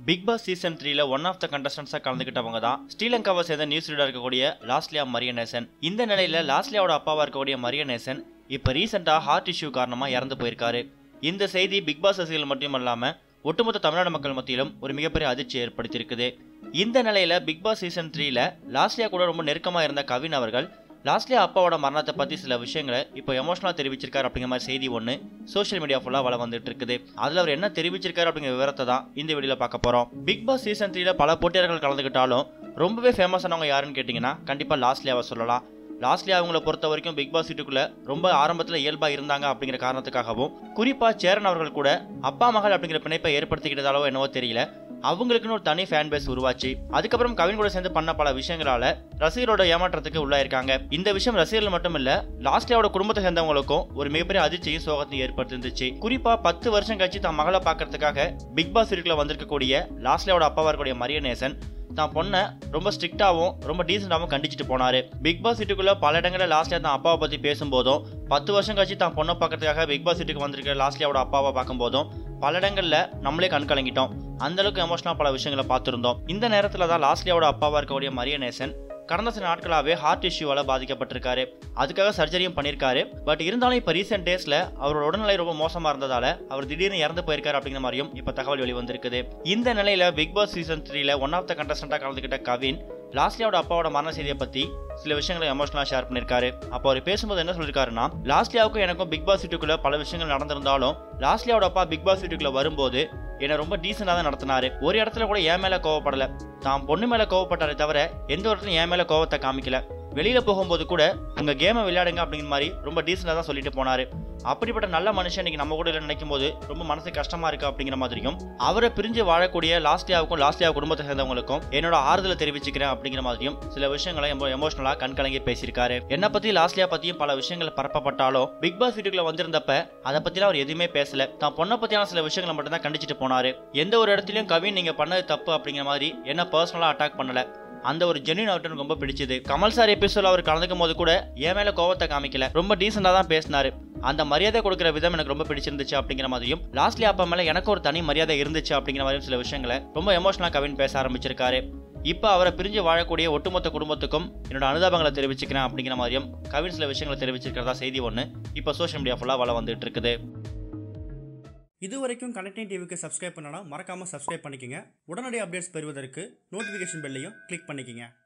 big boss season த்ரீல one of the கண்டஸ்டன்ஸா கலந்துக்கிட்டவங்க தான் ஸ்ரீலங்காவை சேர்ந்த நியூஸ் ரீடர் இருக்கக்கூடிய லாஸ்லியா மரியநேசன் இந்த நிலையில லாஸ்லியாவோட அப்பாவா இருக்கக்கூடிய மரியநேசன் இப்ப ரீசெண்டா ஹார்ட் இஷ்யூ காரணமா இறந்து போயிருக்காரு இந்த செய்தி பிக் பாஸ் ரசிகர்கள் மட்டும் இல்லாம ஒட்டுமொத்த தமிழ்நாடு மக்கள் மத்தியிலும் ஒரு மிகப்பெரிய அதிர்ச்சி ஏற்படுத்தியிருக்குது இந்த நிலையில பிக் பாஸ் சீசன் த்ரீல லாஸ்லியா கூட ரொம்ப நெருக்கமா இருந்த கவின் அவர்கள் லாஸ்ட்லியா அப்பாவோட மரணத்தை பத்தி சில விஷயங்களை இப்போ எமோஷனலா தெரிவிச்சிருக்காரு அப்படிங்கிற மாதிரி செய்தி ஒன்று சோஷியல் மீடியா ஃபுல்லா வள வந்துட்டு இருக்குது அதுல அவர் என்ன தெரிவிச்சிருக்காரு அப்படிங்கிற விவரத்தை தான் இந்த வீடியோல பார்க்க போறோம் பிக் பாஸ் சீசன் த்ரீல பல போட்டியாளர்கள் கலந்துக்கிட்டாலும் ரொம்பவே ஃபேமஸ் ஆனவங்க யாருன்னு கேட்டிங்கன்னா கண்டிப்பா லாஸ்ட்லியாவை சொல்லலாம் லாஸ்ட்லியா அவங்கள பொறுத்த வரைக்கும் பிக் பாஸ் வீட்டுக்குள்ள ரொம்ப ஆரம்பத்தில் இயல்பா இருந்தாங்க அப்படிங்கிற காரணத்துக்காகவும் குறிப்பா சேரன் அவர்கள் கூட அப்பா மகள் அப்படிங்கிற பிணைப்பை ஏற்படுத்திக்கிட்டதாலோ என்னவோ தெரியல அவங்களுக்குன்னு ஒரு தனி ஃபேன் பேஸ் உருவாச்சு அதுக்கப்புறம் கவின் கூட சேர்ந்து பண்ண பல விஷயங்களால ரசிகரோட ஏமாற்றத்துக்கு உள்ளாயிருக்காங்க இந்த விஷயம் ரசிகர்கள் மட்டும் இல்ல லாஸ்ட்லியாவோட குடும்பத்தை சேர்ந்தவங்களுக்கும் ஒரு மிகப்பெரிய அதிர்ச்சியும் சோகத்தையும் ஏற்படுத்திருந்துச்சு குறிப்பா பத்து வருஷம் கழிச்சு தான் மகளை பார்க்கறதுக்காக பிக் பாஸ் வீட்டுக்குள்ள வந்திருக்கக்கூடிய லாஸ்ட்லியாவோட அப்பாவா இருக்கக்கூடிய மரியநேசன் தான் பொண்ணை ரொம்ப ஸ்ட்ரிக்டாகவும் ரொம்ப டீசெண்டாகவும் கண்டிச்சிட்டு போனாரு பிக் பாஸ் வீட்டுக்குள்ள பல இடங்களில் லாஸ்ட்லியா தான் அப்பாவை பத்தி பேசும்போதும் பத்து வருஷம் கழிச்சு தான் பொண்ணை பார்க்கறதுக்காக பிக் பாஸ் வீட்டுக்கு வந்திருக்க லாஸ்ட்லியாவோட அப்பாவை பார்க்கும்போதும் பல இடங்கள்ல நம்மளே கண் கலங்கிட்டோம் அந்த அளவுக்கு எமோஷனலா பல விஷயங்களை பார்த்துருந்தோம் இந்த நேரத்துல தான் லாஸ்ட்லியாவோட அப்பாவா இருக்கக்கூடிய மரியநேசன் கடந்த சில நாட்களாகவே ஹார்ட் இஷ்யூவால பாதிக்கப்பட்டிருக்காரு அதுக்காக சர்ஜரியும் பண்ணியிருக்காரு பட் இருந்தாலும் இப்போ ரீசெண்ட் டேஸ்ல அவரோட உடல்நிலை ரொம்ப மோசமா இருந்ததால அவர் திடீர்னு இறந்து போயிருக்காரு அப்படிங்கிற மாதிரியும் இப்போ தகவல் வெளிவந்திருக்குது இந்த நிலையில பிக் பாஸ் சீசன் த்ரீல ஒன் ஆஃப் த கண்டஸ்டண்டா கலந்துக்கிட்ட கவின் லாஸ்ட்லியாவோட அப்பாவோட மரண செய்தியை பத்தி சில விஷயங்களை எமோஷனலா ஷேர் பண்ணிருக்காரு அப்போ அவர் பேசும்போது என்ன சொல்லியிருக்காருன்னா லாஸ்ட்லியாவுக்கும் எனக்கும் பிக் பாஸ் வீட்டுக்குள்ள பல விஷயங்கள் நடந்திருந்தாலும் லாஸ்ட்லியாவோட அப்பா பிக் பாஸ் வீட்டுக்குள்ள வரும்போது என்னை ரொம்ப டீசெண்டாக தான் நடத்தினாரு ஒரு இடத்துல கூட என் மேல கோவப்படல தான் பொண்ணு மேல கோவப்பட்டாரே தவிர எந்த இடத்துலையும் என் மேல கோவத்தை காமிக்கல வெளியில போகும்போது கூட உங்க கேமை விளையாடுங்க அப்படிங்கிற மாதிரி ரொம்ப டீசெண்டாக தான் சொல்லிட்டு போனாரு அப்படிப்பட்ட நல்ல மனுஷன் இன்னைக்கு நம்ம கூட இல்லைன்னு நினைக்கும் போது ரொம்ப மனசு கஷ்டமா இருக்கு அப்படிங்கிற மாதிரியும் அவரை பிரிஞ்சு வாழக்கூடிய லாஸ்ட்லியாவுக்கும் லாஸ்ட்லியா குடும்பத்தை சேர்ந்தவங்களுக்கும் என்னோட ஆறுதலை தெரிவிச்சுக்கிறேன் அப்படிங்கிற மாதிரியும் சில விஷயங்களை ரொம்ப எமோஷனலா கண் கலங்கி பேசியிருக்காரு என்ன பத்தி லாஸ்ட்லியா பத்தியும் பல விஷயங்கள் பரப்பப்பட்டாலும் பிக் பாஸ் வீட்டுக்குள்ள வந்திருந்தப்ப அதை பத்திலாம் அவர் எதுவுமே பேசல தான் பொண்ணை பத்தியான சில விஷயங்களை மட்டும் தான் கண்டிச்சிட்டு போனாரு எந்த ஒரு இடத்துலயும் கவின் நீங்க பண்ணது தப்பு அப்படிங்கிற மாதிரி என்ன பர்சனலா அட்டாக் பண்ணல அந்த ஒரு ஜென்யூன் அவர்கிட்ட எனக்கு ரொம்ப பிடிச்சது கமல் சார் எபிசோட் அவர் கலந்துக்கும் போது கூட என் மேல கோவத்தை காமிக்கல ரொம்ப டீசெண்டா தான் பேசினாரு அந்த மரியாதை கொடுக்குற விதம் எனக்கு ரொம்ப பிடிச்சிருந்துச்சு அப்படிங்கிற மாதிரியும் லாஸ்ட்லி அப்பா மேல எனக்கு ஒரு தனி மரியாதை இருந்துச்சு அப்படிங்கிற மாதிரியும் சில விஷயங்களை ரொம்ப எமோஷனலா கவின் பேச ஆரம்பிச்சிருக்காரு இப்போ அவரை பிரிஞ்சு வாழக்கூடிய ஒட்டுமொத்த குடும்பத்துக்கும் என்னோட அனுதாபங்களை தெரிவிச்சுக்கிறேன் அப்படிங்கிற மாதிரியும் கவின் சில விஷயங்களை தெரிவிச்சிருக்கிறதா செய்தி ஒன்று இப்போ சோஷியல் மீடியா ஃபுல்லாக வள வந்துட்டு இருக்குது இது வரைக்கும் கனெக்டிங் டிவிக்கு சப்ஸ்கிரைப் பண்ணனா மறக்காமல் சப்ஸ்கிரைப் பண்ணிக்கங்க உடனடி அப்டேட்ஸ் பெறுவதற்கு நோட்டிஃபிகேஷன் பெல்லையும் கிளிக் பண்ணிக்கங்க